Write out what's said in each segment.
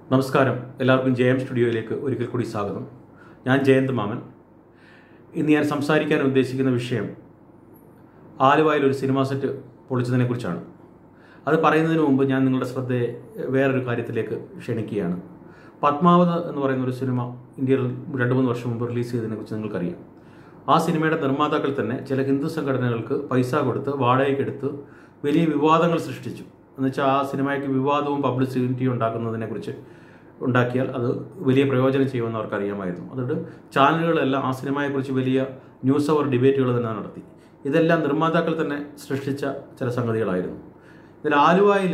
നമസ്കാരം എല്ലാവർക്കും ജയം സ്റ്റുഡിയോയിലേക്ക് ഒരിക്കൽ കൂടി സ്വാഗതം ഞാൻ ജയന്ത് മാമൻ ഇന്ന് ഞാൻ സംസാരിക്കാൻ ഉദ്ദേശിക്കുന്ന വിഷയം ആലുവയിൽ ഒരു സിനിമാ സെറ്റ് പൊളിച്ചതിനെക്കുറിച്ചാണ് അത് പറയുന്നതിന് മുമ്പ് ഞാൻ നിങ്ങളുടെ ശ്രദ്ധയെ വേറൊരു കാര്യത്തിലേക്ക് ക്ഷണിക്കുകയാണ് പത്മാവത് എന്ന് പറയുന്ന ഒരു സിനിമ ഇന്ത്യയിൽ രണ്ട് മൂന്ന് വർഷം മുമ്പ് റിലീസ് ചെയ്തതിനെക്കുറിച്ച് നിങ്ങൾക്കറിയാം ആ സിനിമയുടെ നിർമ്മാതാക്കൾ തന്നെ ചില ഹിന്ദു സംഘടനകൾക്ക് പൈസ കൊടുത്ത് വാടകയ്ക്കെടുത്ത് വലിയ വിവാദങ്ങൾ സൃഷ്ടിച്ചു എന്നുവെച്ചാൽ ആ സിനിമയ്ക്ക് വിവാദവും പബ്ലിസിറ്റിയും ഉണ്ടാക്കുന്നതിനെക്കുറിച്ച് ഉണ്ടാക്കിയാൽ അത് വലിയ പ്രയോജനം ചെയ്യുമെന്ന് അവർക്ക് അറിയാമായിരുന്നു അതുകൊണ്ട് ചാനലുകളെല്ലാം ആ സിനിമയെക്കുറിച്ച് വലിയ ന്യൂസ് അവർ ഡിബേറ്റുകൾ തന്നെ നടത്തി ഇതെല്ലാം നിർമ്മാതാക്കൾ തന്നെ സൃഷ്ടിച്ച ചില സംഗതികളായിരുന്നു ഇതിൽ ആലുവയിൽ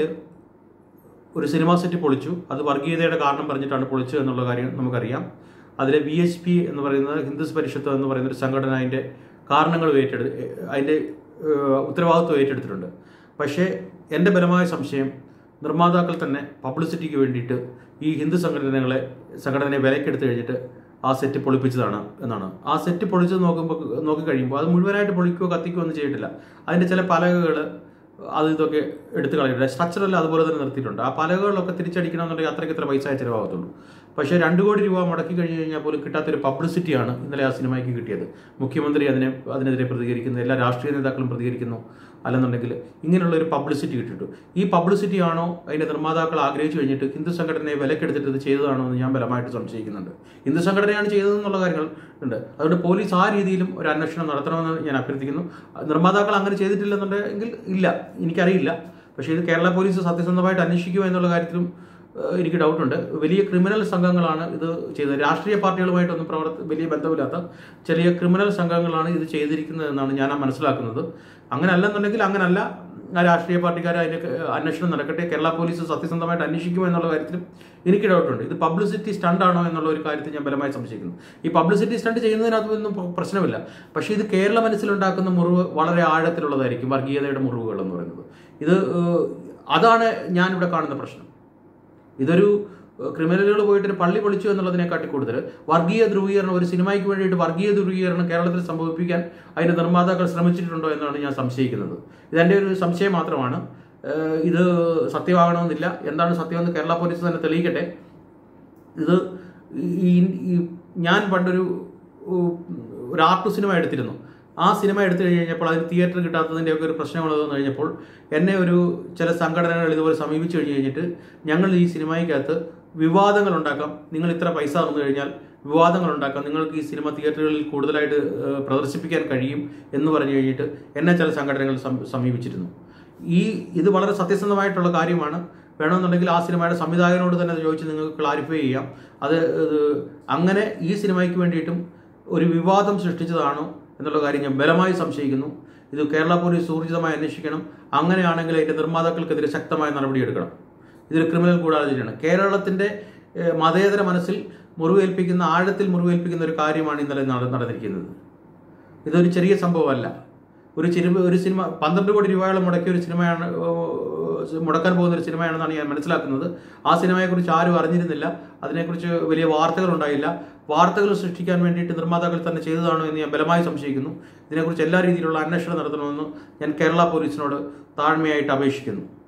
ഒരു സിനിമാ സെറ്റ് പൊളിച്ചു അത് വർഗീയതയുടെ കാരണം പറഞ്ഞിട്ടാണ് പൊളിച്ചു എന്നുള്ള കാര്യം നമുക്കറിയാം അതിലെ വി എച്ച് പി എന്ന് പറയുന്നത് ഹിന്ദുസ് പരിഷത്ത് എന്ന് പറയുന്ന ഒരു സംഘടന അതിൻ്റെ കാരണങ്ങൾ ഏറ്റെടു അതിൻ്റെ ഏഹ്, ഉത്തരവാദിത്വം ഏറ്റെടുത്തിട്ടുണ്ട് പക്ഷേ എൻ്റെ ബലമായ സംശയം നിർമ്മാതാക്കൾ തന്നെ പബ്ലിസിറ്റിക്ക് വേണ്ടിയിട്ട് ഈ ഹിന്ദു സംഘടനകളെ സംഘടനയെ വിലക്കെടുത്ത് കഴിഞ്ഞിട്ട് ആ സെറ്റ് പൊളിപ്പിച്ചതാണ് എന്നാണ് ആ സെറ്റ് പൊളിച്ചത് നോക്കുമ്പോൾ നോക്കിക്കഴിയുമ്പോൾ അത് മുഴുവനായിട്ട് പൊളിക്കുകയോ കത്തിക്കുകയോ ഒന്നും ചെയ്തിട്ടില്ല അതിൻ്റെ ചില പലകകൾ അത് ഇതൊക്കെ എടുത്തു കളഞ്ഞിട്ടുണ്ട് സ്ട്രക്ചറെല്ലാം അതുപോലെ തന്നെ നിർത്തിയിട്ടുണ്ട് ആ പലകളിലൊക്കെ തിരിച്ചടിക്കണമെന്നുണ്ടെങ്കിൽ അത്രയ്ക്ക് ഇത്ര പൈസ ചിലവാകത്തുള്ളൂ പക്ഷേ രണ്ട് കോടി രൂപ മുടക്കി കഴിഞ്ഞ് കഴിഞ്ഞാൽ പോലും കിട്ടാത്തൊരു പബ്ലിസിറ്റിയാണ് ഇന്നലെ ആ സിനിമയ്ക്ക് കിട്ടിയത് മുഖ്യമന്ത്രി അതിനെ അതിനെതിരെ പ്രതികരിക്കുന്നു എല്ലാ രാഷ്ട്രീയ നേതാക്കളും പ്രതികരിക്കുന്നു അല്ലെന്നുണ്ടെങ്കിൽ ഇങ്ങനെയുള്ള ഒരു പബ്ലിസിറ്റി കിട്ടിയിട്ടു ഈ പബ്ലിസിറ്റി ആണോ അതിന്റെ നിർമ്മാതാക്കൾ ആഗ്രഹിച്ചു കഴിഞ്ഞിട്ട് ഹിന്ദു സംഘടനയെ വിലക്കെടുത്തിട്ട് ഇത് ചെയ്തതാണോ എന്ന് ഞാൻ ബലമായിട്ട് സംശയിക്കുന്നുണ്ട് ഹിന്ദു സംഘടനയാണ് ചെയ്തതെന്നുള്ള കാര്യങ്ങൾ ഉണ്ട് അതുകൊണ്ട് പോലീസ് ആ രീതിയിലും ഒരു അന്വേഷണം നടത്തണമെന്ന് ഞാൻ അഭ്യർത്ഥിക്കുന്നു നിർമ്മാതാക്കൾ അങ്ങനെ ചെയ്തിട്ടില്ലെന്നുണ്ടെങ്കിൽ ഇല്ല എനിക്കറിയില്ല പക്ഷേ ഇത് കേരള പോലീസ് സത്യസന്ധമായിട്ട് അന്വേഷിക്കുമോ എന്നുള്ള കാര്യത്തിലും ഏഹ് എനിക്ക് ഡൗട്ടുണ്ട് വലിയ ക്രിമിനൽ സംഘങ്ങളാണ് ഇത് ചെയ്തത് രാഷ്ട്രീയ പാർട്ടികളുമായിട്ടൊന്നും പ്രവർത്തി വലിയ ബന്ധമില്ലാത്ത ചെറിയ ക്രിമിനൽ സംഘങ്ങളാണ് ഇത് ചെയ്തിരിക്കുന്നത് എന്നാണ് ഞാൻ മനസ്സിലാക്കുന്നത് അങ്ങനെ അല്ലെന്നുണ്ടെങ്കിൽ അങ്ങനല്ല ആ രാഷ്ട്രീയ പാർട്ടിക്കാർ അതിന്റെ ഏഹ് അന്വേഷണം നടക്കട്ടെ കേരള പോലീസ് സത്യസന്ധമായിട്ട് അന്വേഷിക്കുമോ എന്നുള്ള കാര്യത്തിലും എനിക്ക് ഡൗട്ടുണ്ട് ഇത് പബ്ലിസിറ്റി സ്റ്റണ്ട് ആണോ എന്നുള്ള ഒരു കാര്യത്തിൽ ഞാൻ ബലമായി സംശയിക്കുന്നു ഈ പബ്ലിസിറ്റി സ്റ്റണ്ട് ചെയ്യുന്നതിനകത്തൊന്നും പ്ര- പ്രശ്നമില്ല പക്ഷേ ഇത് കേരള മനസ്സിലുണ്ടാക്കുന്ന മുറിവ് വളരെ ആഴത്തിലുള്ളതായിരിക്കും വർഗീയതയുടെ മുറിവുകൾ എന്ന് പറയുന്നത് ഇത് ഏഹ് അതാണ് ഞാനിവിടെ കാണുന്ന പ്രശ്നം ഇതൊരു ക്രിമിനലുകൾ പോയിട്ട് ഒരു പള്ളി പൊളിച്ചു എന്നുള്ളതിനെക്കാട്ടി കൂടുതൽ വർഗീയ ധ്രുവീകരണം ഒരു സിനിമയ്ക്ക് വേണ്ടിയിട്ട് വർഗീയ ധ്രുവീകരണം കേരളത്തിൽ സംഭവിപ്പിക്കാൻ അതിന്റെ നിർമ്മാതാക്കൾ ശ്രമിച്ചിട്ടുണ്ടോ എന്നാണ് ഞാൻ സംശയിക്കുന്നത് ഇതെന്റെ ഒരു സംശയം മാത്രമാണ് ഏഹ് ഇത് സത്യമാകണമെന്നില്ല എന്താണ് സത്യമെന്ന് കേരള പോലീസ് തന്നെ തെളിയിക്കട്ടെ ഇത് ഈ ഈ ഞാൻ പണ്ടൊരു ഉ- ഒരു ആർട്ട് സിനിമ എടുത്തിരുന്നു ആ സിനിമ എടുത്തു കഴിഞ്ഞപ്പോൾ അതിന് തിയേറ്റർ കിട്ടാത്തതിൻ്റെ ഒക്കെ ഒരു പ്രശ്നങ്ങൾ വന്നു കഴിഞ്ഞപ്പോൾ എന്നെ ഒരു ചില സംഘടനകൾ ഇതുപോലെ സമീപിച്ചു കഴിഞ്ഞ് കഴിഞ്ഞിട്ട് ഞങ്ങൾ ഈ സിനിമയ്ക്കകത്ത് വിവാദങ്ങൾ ഉണ്ടാക്കാം നിങ്ങൾ ഇത്ര പൈസ തന്നു കഴിഞ്ഞാൽ വിവാദങ്ങൾ ഉണ്ടാക്കാം നിങ്ങൾക്ക് ഈ സിനിമ തിയേറ്ററുകളിൽ കൂടുതലായിട്ട് ഏഹ്, പ്രദർശിപ്പിക്കാൻ കഴിയും എന്ന് പറഞ്ഞു കഴിഞ്ഞിട്ട് എന്നെ ചില സംഘടനകൾ സം- സമീപിച്ചിരുന്നു ഈ ഇത് വളരെ സത്യസന്ധമായിട്ടുള്ള കാര്യമാണ് വേണമെന്നുണ്ടെങ്കിൽ ആ സിനിമയുടെ സംവിധായകനോട് തന്നെ അത് ചോദിച്ച് നിങ്ങൾക്ക് ക്ലാരിഫൈ ചെയ്യാം അത് ഇത് അങ്ങനെ ഈ സിനിമയ്ക്ക് വേണ്ടിയിട്ടും ഒരു വിവാദം സൃഷ്ടിച്ചതാണോ എന്നുള്ള കാര്യം ഞാൻ ബലമായി സംശയിക്കുന്നു ഇത് കേരള പോലീസ് ഊർജിതമായി അന്വേഷിക്കണം അങ്ങനെയാണെങ്കിൽ അതിന്റെ നിർമ്മാതാക്കൾക്കെതിരെ ശക്തമായ നടപടിയെടുക്കണം ഇതൊരു ക്രിമിനൽ ഗൂഢാലോചനയാണ് കേരളത്തിന്റെ ഏഹ്, മതേതര മനസ്സിൽ മുറിവേൽപ്പിക്കുന്ന ആഴത്തിൽ മുറിവേൽപ്പിക്കുന്ന ഒരു കാര്യമാണ് ഇന്നലെ നട- നടന്നിരിക്കുന്നത് ഇതൊരു ചെറിയ സംഭവമല്ല ഒരു സിനിമ ഒരു സിനിമ പന്ത്രണ്ട് കോടി രൂപയോളം മുടക്കിയ ഒരു സിനിമയാണ് ഏഹ്, മുടക്കാൻ പോകുന്ന ഒരു സിനിമയാണെന്നാണ് ഞാൻ മനസ്സിലാക്കുന്നത് ആ സിനിമയെക്കുറിച്ച് ആരും അറിഞ്ഞിരുന്നില്ല അതിനെക്കുറിച്ച് വലിയ വാർത്തകൾ ഉണ്ടായില്ല വാർത്തകൾ സൃഷ്ടിക്കാൻ വേണ്ടിയിട്ട് നിർമ്മാതാക്കൾ തന്നെ ചെയ്തതാണോ എന്ന് ഞാൻ ബലമായി സംശയിക്കുന്നു ഇതിനെക്കുറിച്ച് എല്ലാ രീതിയിലുള്ള അന്വേഷണം നടത്തണമെന്ന് ഞാൻ കേരള പോലീസിനോട് താഴ്മയായിട്ട് അപേക്ഷിക്കുന്നു